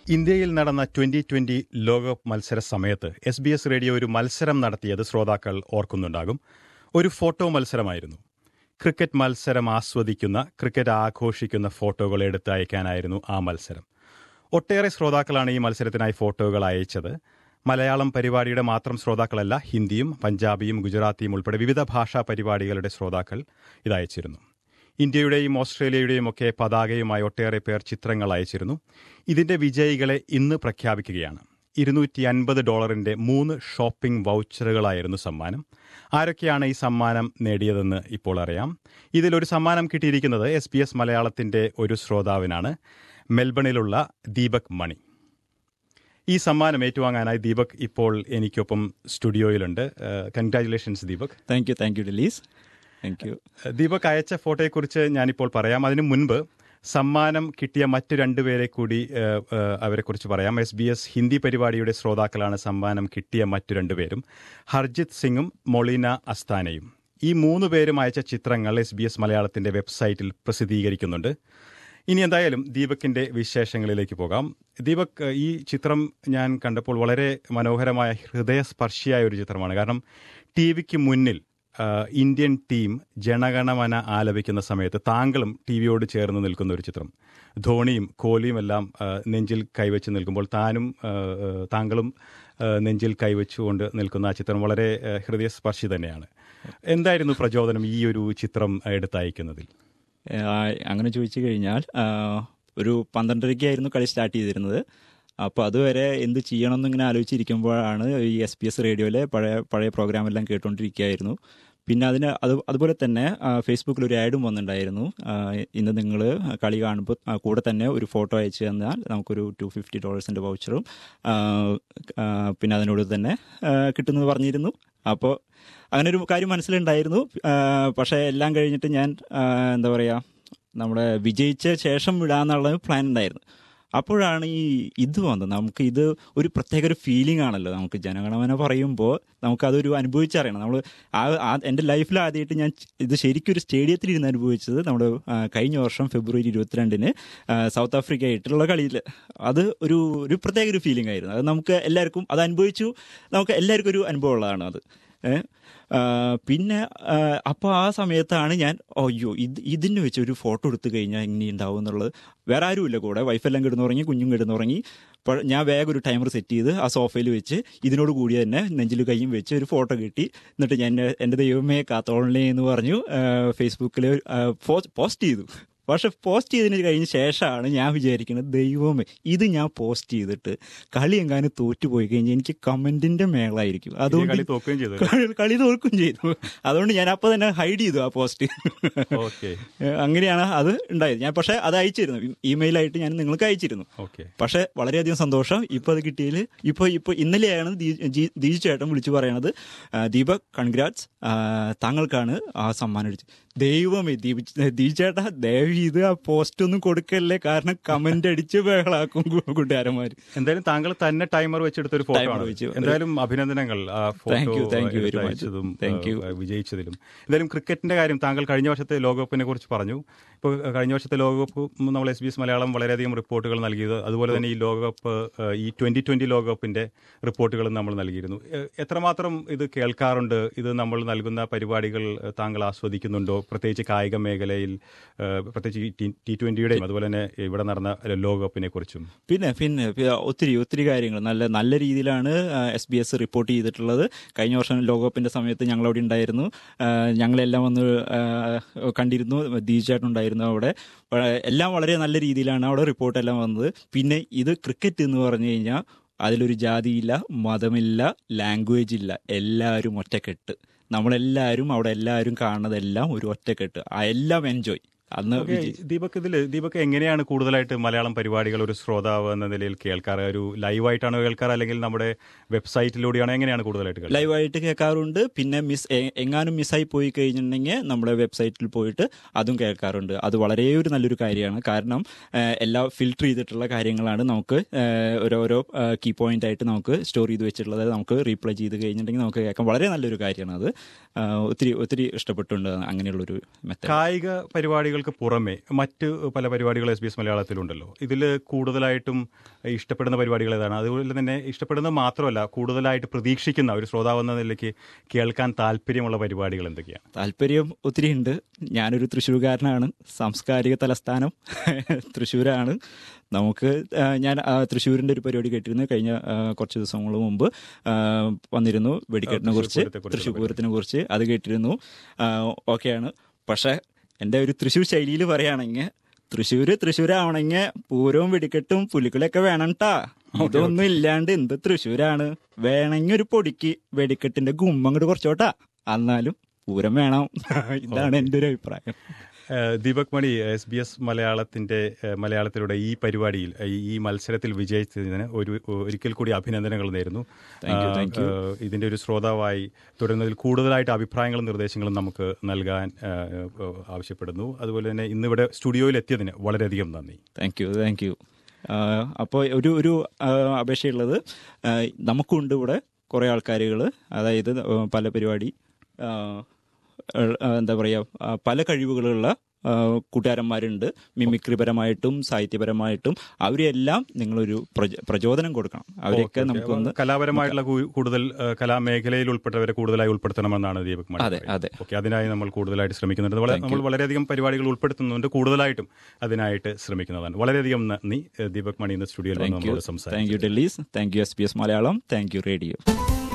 ഇന്ത്യയിൽ നടന്ന twenty twenty ലോകകപ്പ് മത്സര സമയത്ത് എസ് ബി എസ് റേഡിയോ ഒരു മത്സരം നടത്തിയത് ശ്രോതാക്കൾ ഓർക്കുന്നുണ്ടാകും ഒരു ഫോട്ടോ മത്സരമായിരുന്നു ക്രിക്കറ്റ് മത്സരം ആസ്വദിക്കുന്ന ക്രിക്കറ്റ് ആഘോഷിക്കുന്ന ഫോട്ടോകൾ എടുത്ത് അയക്കാനായിരുന്നു ആ മത്സരം ഒട്ടേറെ ശ്രോതാക്കളാണ് ഈ മത്സരത്തിനായി ഫോട്ടോകൾ അയച്ചത് മലയാളം പരിപാടിയുടെ മാത്രം ശ്രോതാക്കളല്ല ഹിന്ദിയും പഞ്ചാബിയും ഗുജറാത്തിയും ഉൾപ്പെടെ വിവിധ ഭാഷാ പരിപാടികളുടെ ശ്രോതാക്കൾ ഇത് അയച്ചിരുന്നു ഇന്ത്യയുടെയും ഓസ്ട്രേലിയയുടെയും ഒക്കെ പതാകയുമായി ഒട്ടേറെ പേർ ചിത്രങ്ങൾ അയച്ചിരുന്നു ഇതിന്റെ വിജയികളെ ഇന്ന് പ്രഖ്യാപിക്കുകയാണ് ഇരുന്നൂറ്റി അൻപത് ഡോളറിന്റെ മൂന്ന് ഷോപ്പിംഗ് വൗച്ചറുകളായിരുന്നു സമ്മാനം ആരൊക്കെയാണ് ഈ സമ്മാനം നേടിയതെന്ന് ഇപ്പോൾ അറിയാം ഇതിലൊരു സമ്മാനം കിട്ടിയിരിക്കുന്നത് എസ് ബി എസ് മലയാളത്തിന്റെ ഒരു ശ്രോതാവിനാണ് മെൽബണിലുള്ള ദീപക് മണി ഈ സമ്മാനം ഏറ്റുവാങ്ങാനായി ദീപക് ഇപ്പോൾ എനിക്കൊപ്പം സ്റ്റുഡിയോയിലുണ്ട് congratulations Deepak thank you thank you ഡെലീസ് താങ്ക് യു ദീപക് അയച്ച ഫോട്ടോയെക്കുറിച്ച് ഞാനിപ്പോൾ പറയാം അതിനു മുൻപ് സമ്മാനം കിട്ടിയ മറ്റു രണ്ടുപേരെ കൂടി ഏഹ്, ഏഹ്, അവരെക്കുറിച്ച് പറയാം എസ് ബി എസ് ഹിന്ദി പരിപാടിയുടെ ശ്രോതാക്കളാണ് സമ്മാനം കിട്ടിയ മറ്റു രണ്ടുപേരും ഹർജിത് സിംഗും മൊളീന അസ്താനയും ഈ മൂന്ന് പേരും അയച്ച ചിത്രങ്ങൾ എസ് ബി എസ് മലയാളത്തിന്റെ വെബ്സൈറ്റിൽ പ്രസിദ്ധീകരിക്കുന്നുണ്ട് ഇനി എന്തായാലും ദീപകിന്റെ വിശേഷങ്ങളിലേക്ക് പോകാം ദീപക് ഈ ചിത്രം ഞാൻ കണ്ടപ്പോൾ വളരെ മനോഹരമായ ഹൃദയസ്പർശിയായ ഒരു ചിത്രമാണ് കാരണം ടി വിക്ക് മുന്നിൽ ആ, ഇന്ത്യൻ ടീം ജനഗണമന ആലപിക്കുന്ന സമയത്ത് താങ്കളും ടി വിയോട് ചേർന്ന് നിൽക്കുന്ന ഒരു ചിത്രം ധോണിയും കോഹ്ലിയും എല്ലാം ആ, നെഞ്ചിൽ കൈവച്ച് നിൽക്കുമ്പോൾ താനും ആ, ആ, താങ്കളും ആ, നെഞ്ചിൽ കൈവച്ചുകൊണ്ട് നിൽക്കുന്ന ആ ചിത്രം വളരെ ആ, ഹൃദയസ്പർശി തന്നെയാണ് എന്തായിരുന്നു പ്രചോദനം ഈ ഒരു ചിത്രം എടുത്തയക്കുന്നതിൽ അങ്ങനെ ചോദിച്ചു കഴിഞ്ഞാൽ ആ, ഒരു പന്ത്രണ്ടരയ്ക്കായിരുന്നു കളി സ്റ്റാർട്ട് ചെയ്തിരുന്നത് അപ്പോൾ അതുവരെ എന്ത് ചെയ്യണമെന്ന് ഇങ്ങനെ ആലോചിച്ചിരിക്കുമ്പോഴാണ് ഈ എസ് പി എസ് റേഡിയോയിലെ പഴയ പഴയ പ്രോഗ്രാം എല്ലാം കേട്ടുകൊണ്ടിരിക്കുകയായിരുന്നു പിന്നെ അതിന് അത് അതുപോലെ തന്നെ ആ, ഫേസ്ബുക്കിൽ ഒരു ആഡും വന്നിട്ടുണ്ടായിരുന്നു ആ, ഇന്ന് നിങ്ങൾ കളി കാണുമ്പോൾ ആ, കൂടെ തന്നെ ഒരു ഫോട്ടോ അയച്ചു തന്നാൽ നമുക്കൊരു ടു ഫിഫ്റ്റി ഡോളേഴ്സിൻ്റെ വൗച്ചറും പിന്നെ അതിനോട് തന്നെ ആ, കിട്ടുമെന്ന് പറഞ്ഞിരുന്നു അപ്പോൾ അങ്ങനെ ഒരു കാര്യം മനസ്സിലുണ്ടായിരുന്നു ആ, പക്ഷേ എല്ലാം കഴിഞ്ഞിട്ട് ഞാൻ ആ, എന്താ പറയുക നമ്മുടെ വിജയിച്ച ശേഷം വിടാന്നുള്ള പ്ലാൻ ഉണ്ടായിരുന്നു അപ്പോഴാണ് ഈ ഇത് വന്നത് നമുക്ക് ഇത് ഒരു പ്രത്യേക ഒരു ഫീലിംഗ് ആണല്ലോ നമുക്ക് ജനഗണമന പറയുമ്പോൾ നമുക്കതൊരു അനുഭവിച്ചറിയണം നമ്മൾ ആ ആ- എൻ്റെ ലൈഫിൽ ആദ്യമായിട്ട് ഞാൻ ഇത് ശരിക്കും ഒരു സ്റ്റേഡിയത്തിൽ ഇരുന്ന് അനുഭവിച്ചത് നമ്മുടെ ആ, കഴിഞ്ഞ വർഷം ഫെബ്രുവരി ഇരുപത്തിരണ്ടിന് ആ, സൗത്ത് ആഫ്രിക്ക ആയിട്ടുള്ള കളിയിൽ അത് ഒരു ഒരു പ്രത്യേക ഒരു ഫീലിംഗ് ആയിരുന്നു അത് നമുക്ക് എല്ലാവർക്കും അത് അനുഭവിച്ചു നമുക്ക് എല്ലാവർക്കും ഒരു അനുഭവം ഉള്ളതാണ് അത് ഏ? ആ, പിന്നെ അപ്പോൾ ആ സമയത്താണ് ഞാൻ അയ്യോ ഇത് ഇതിന് വെച്ച് ഒരു ഫോട്ടോ എടുത്തു കഴിഞ്ഞാൽ എങ്ങനെ ഉണ്ടാവും എന്നുള്ളത് വേറെ ആരുമില്ല കൂടെ വൈഫെല്ലാം കിടന്നുറങ്ങി കുഞ്ഞും കിടന്നുറങ്ങി അപ്പോൾ ഞാൻ വേഗം ഒരു ടൈമർ സെറ്റ് ചെയ്ത് ആ സോഫയിൽ വെച്ച് ഇതിനോട് കൂടി തന്നെ നെഞ്ചിൽ കൈയും വെച്ച് ഒരു ഫോട്ടോ കിട്ടി എന്നിട്ട് ഞാൻ എൻ്റെ ദൈവമേ കാത്തോളണേ എന്ന് പറഞ്ഞു ഫേസ്ബുക്കിൽ പോസ്റ്റ് ചെയ്തു പക്ഷെ പോസ്റ്റ് ചെയ്തതിന് കഴിഞ്ഞ ശേഷമാണ് ഞാൻ വിചാരിക്കുന്നത് ദൈവമേ ഇത് ഞാൻ പോസ്റ്റ് ചെയ്തിട്ട് കളി എങ്ങാനും തോറ്റുപോയി കഴിഞ്ഞാൽ എനിക്ക് കമന്റിന്റെ മേളായിരിക്കും ഈ അതുകൊണ്ട് കളി തോക്കുകയും ചെയ്തു കളി- കളി തോൽക്കും ചെയ്തു അതുകൊണ്ട് ഞാൻ അപ്പൊ തന്നെ ഹൈഡ് ചെയ്തു ആ പോസ്റ്റ് ഓക്കെ അങ്ങനെയാണ് അത് ഉണ്ടായത് ഞാൻ പക്ഷെ അത് അയച്ചിരുന്നു ഇമെയിലായിട്ട് ഞാൻ നിങ്ങൾക്ക് അയച്ചിരുന്നു ഓക്കെ പക്ഷെ വളരെയധികം സന്തോഷം ഇപ്പൊ അത് കിട്ടിയതിൽ ഇപ്പൊ ഇപ്പൊ ഇന്നലെയാണ് ദീ- ജി- ദീജു ചേട്ടൻ വിളിച്ചു പറയണത് ആ, ദീപക് കൺഗ്രാറ്റ്സ് താങ്കൾക്കാണ് ആ സമ്മാനം അടിച്ചത് ദൈവമേ ദീപ് ദീജു ചേട്ടാ ദയവ് ചെയ്ത് ആ പോസ്റ്റ് ഒന്നും കൊടുക്കല്ലേ കാരണം കമന്റ് അടിച്ച് ബഹളാക്കും കൂ- കൂട്ടുകാരന്മാര് എന്തായാലും താങ്കൾ തന്നെ ടൈമർ വെച്ചെടുത്ത ഒരു ഫോട്ടോ Timer ആണ് വെച്ച്. എന്തായാലും അഭിനന്ദനങ്ങൾ ആ Thank you, photo thank you very much. അയച്ചതും Thank you. ആ, വിജയിച്ചതിലും എന്തായാലും ക്രിക്കറ്റിന്റെ കാര്യം താങ്കൾ കഴിഞ്ഞ വർഷത്തെ ലോകകപ്പിനെ കുറിച്ച് പറഞ്ഞു ഇപ്പോൾ കഴിഞ്ഞ വർഷത്തെ ലോകകപ്പ് നമ്മൾ എസ് ബി എസ് മലയാളം വളരെയധികം റിപ്പോർട്ടുകൾ നൽകിയത് അതുപോലെ തന്നെ ഈ ലോകകപ്പ് ആ, ഈ ട്വന്റി ട്വന്റി ലോകകപ്പിന്റെ റിപ്പോർട്ടുകളും നമ്മൾ നൽകിയിരുന്നു എ- എത്രമാത്രം ഇത് കേൾക്കാറുണ്ട് ഇത് നമ്മൾ നൽകുന്ന പരിപാടികൾ ആ, താങ്കൾ ആസ്വദിക്കുന്നുണ്ടോ പ്രത്യേകിച്ച് കായിക മേഖലയിൽ ആ, പ്രത്യേകിച്ച് ഈ ടി- ടി ട്വന്റിയുടെയും അതുപോലെ തന്നെ ഇവിടെ നടന്ന ലോകകപ്പിനെ കുറിച്ചും പിന്നെ പിന്നെ പി- ഒത്തിരി ഒത്തിരി കാര്യങ്ങൾ നല്ല നല്ല രീതിയിലാണ് എസ് ബി എസ് റിപ്പോർട്ട് ചെയ്തിട്ടുള്ളത് കഴിഞ്ഞ വർഷം ലോകകപ്പിന്റെ സമയത്ത് ഞങ്ങളവിടെ ഉണ്ടായിരുന്നു ആ, ഞങ്ങളെല്ലാം വന്ന് ആ, കണ്ടിരുന്നു ദീചേട്ടൻ ഉണ്ടായിരുന്നു അവിടെ ആ, എല്ലാം വളരെ നല്ല രീതിയിലാണ് അവിടെ റിപ്പോർട്ടെല്ലാം വന്നത് പിന്നെ ഇത് ക്രിക്കറ്റ് എന്ന് പറഞ്ഞു കഴിഞ്ഞാൽ അതിലൊരു ജാതിയില്ല മതമില്ല ലാംഗ്വേജ് ഇല്ല എല്ലാവരും ഒറ്റക്കെട്ട് നമ്മളെല്ലാവരും അവിടെ എല്ലാവരും കാണുന്നതെല്ലാം ഒരു ഒറ്റക്കെട്ട് ആ എല്ലാം എൻജോയ് അന്ന് ഓക്കേ, വിജയി- ദീപക് ഇതിൽ ദീപക് എങ്ങനെയാണ് കൂടുതലായിട്ട് മലയാളം പരിപാടികൾ ഒരു ശ്രോതാവ് എന്ന നിലയിൽ കേൾക്കാറ് ഒരു ലൈവായിട്ടാണോ കേൾക്കാറ് അല്ലെങ്കിൽ നമ്മുടെ വെബ്സൈറ്റിലൂടെയാണോ എങ്ങനെയാണ് കൂടുതലായിട്ട് കേൾക്കാറ് ലൈവായിട്ട് കേൾക്കാറുണ്ട് പിന്നെ മിസ് എ- എങ്ങാനും മിസ്സായി പോയി കഴിഞ്ഞിട്ടുണ്ടെങ്കിൽ നമ്മുടെ വെബ്സൈറ്റിൽ പോയിട്ട് അതും കേൾക്കാറുണ്ട് അത് വളരെ ഒരു നല്ലൊരു കാര്യമാണ് കാരണം ഏഹ്, എല്ലാം ഫിൽട്ടർ ചെയ്തിട്ടുള്ള കാര്യങ്ങളാണ് നമുക്ക് ഏഹ്, ഓരോരോ കീ പോയിന്റ് ആയിട്ട് നമുക്ക് സ്റ്റോർ ചെയ്ത് വെച്ചിട്ടുള്ളത് നമുക്ക് റീപ്ലൈ ചെയ്ത് കഴിഞ്ഞിട്ടുണ്ടെങ്കിൽ നമുക്ക് കേൾക്കാം വളരെ നല്ലൊരു കാര്യമാണ് അത് ഏഹ്, ഒത്തിരി ഒത്തിരി ഇഷ്ടപ്പെട്ടുണ്ട് അങ്ങനെയുള്ളൊരു മെത്തേഡ് കായിക പരിപാടികൾ പരിപാടികൾക്ക് പുറമെ മറ്റ് പല പരിപാടികൾ എസ് ബി എസ് മലയാളത്തിലുണ്ടല്ലോ ഇതിൽ കൂടുതലായിട്ടും ഇഷ്ടപ്പെടുന്ന പരിപാടികൾ ഏതാണ് അതുപോലെ തന്നെ ഇഷ്ടപ്പെടുന്നത് മാത്രമല്ല കൂടുതലായിട്ട് പ്രതീക്ഷിക്കുന്ന ഒരു ശ്രോതാവെന്ന നിലയ്ക്ക് കേൾക്കാൻ താല്പര്യമുള്ള പരിപാടികൾ എന്തൊക്കെയാണ് താല്പര്യം ഒത്തിരി ഉണ്ട് ഞാനൊരു തൃശ്ശൂർകാരനാണ് സാംസ്കാരിക തലസ്ഥാനം തൃശ്ശൂരാണ് നമുക്ക് ആ, ഞാൻ ആ, തൃശ്ശൂരിൻ്റെ ഒരു പരിപാടി കേട്ടിരുന്നു കഴിഞ്ഞ ആ, കുറച്ച് ദിവസങ്ങൾ മുമ്പ് ആ, വന്നിരുന്നു വെടിക്കെട്ടിനെ കുറിച്ച് തൃശ്ശൂർ പൂരത്തെക്കുറിച്ചുള്ള തൃശ്ശൂർ പൂരത്തിനെ കുറിച്ച് അത് കേട്ടിരുന്നു ആ, ഓക്കെയാണ് പക്ഷേ എൻ്റെ ഒരു തൃശ്ശൂർ ശൈലിയിൽ പറയുകയാണെങ്കിൽ തൃശ്ശൂര് തൃശ്ശൂരാവണമെങ്കിൽ പൂരവും വെടിക്കെട്ടും പുലിക്കളിയൊക്കെ വേണം ട്ടാ ഇതൊന്നും ഇല്ലാണ്ട് എന്ത് തൃശ്ശൂരാണ് വേണമെങ്കിൽ ഒരു പൊടിക്ക് വെടിക്കെട്ടിന്റെ ഗുമ്മ അങ്ങോട്ട് കുറച്ചോട്ടാ എന്നാലും പൂരം വേണം ഇതാണ് എൻ്റെ ഒരു അഭിപ്രായം ഏഹ് Deepak Mani S B S മലയാളത്തിന്റെ ഏഹ് മലയാളത്തിലൂടെ ഈ പരിപാടിയിൽ ഈ- ഈ മത്സരത്തിൽ വിജയിച്ചതിന് ഒരു ഒരിക്കൽ കൂടി അഭിനന്ദനങ്ങൾ നേരുന്നു Thank you, thank you. ഏഹ് ഇതിന്റെ ഒരു ശ്രോതാവായി തുടരുന്നതിൽ കൂടുതലായിട്ട് അഭിപ്രായങ്ങളും നിർദ്ദേശങ്ങളും നമുക്ക് നൽകാൻ ഏഹ്, ഏഹ്, ആവശ്യപ്പെടുന്നു അതുപോലെ തന്നെ ഇന്നിവിടെ സ്റ്റുഡിയോയിൽ എത്തിയതിന് വളരെയധികം നന്ദി താങ്ക് യു താങ്ക് യു അപ്പോൾ ഒരു ഒരു ആ, അപേക്ഷയുള്ളത് ആ, നമുക്കുണ്ട് ഇവിടെ കുറേ ആൾക്കാരുകൾ അതായത് ആ, പല പരിപാടി ആ, ആ, എന്താ പറയുക പല കഴിവുകളുള്ള ആ, കൂട്ടുകാരന്മാരുണ്ട് മിമിക്രി പരമായിട്ടും സാഹിത്യപരമായിട്ടും അവരെല്ലാം നിങ്ങളൊരു പ്രച- പ്രചോദനം കൊടുക്കണം അവരെയൊക്കെ നമുക്കൊന്ന് കലാപരമായിട്ടുള്ള കൂ- കൂടുതൽ ഏഹ്, കലാമേഖലയിൽ ഉൾപ്പെട്ടവരെ കൂടുതലായി ഉൾപ്പെടുത്തണമെന്നാണ് ദീപക് മണി അതെ പറയുന്നത്. അതെ ഓക്കെ അതിനായി നമ്മൾ കൂടുതലായിട്ട് ശ്രമിക്കുന്നുണ്ട് വള- നമ്മൾ വളരെയധികം പരിപാടികൾ ഉൾപ്പെടുത്തുന്നുണ്ട് കൂടുതലായിട്ടും അതിനായിട്ട് ശ്രമിക്കുന്നതാണ് വളരെയധികം നന്ദി ഏഹ് ദീപക് മണി ഇന്ന് സ്റ്റുഡിയോയിൽ വന്ന് താങ്ക് യു നമ്മളോട് സംസാരിച്ചു താങ്ക് യു ഡെല്ലീസ് thank you S P S Malayalam thank you radio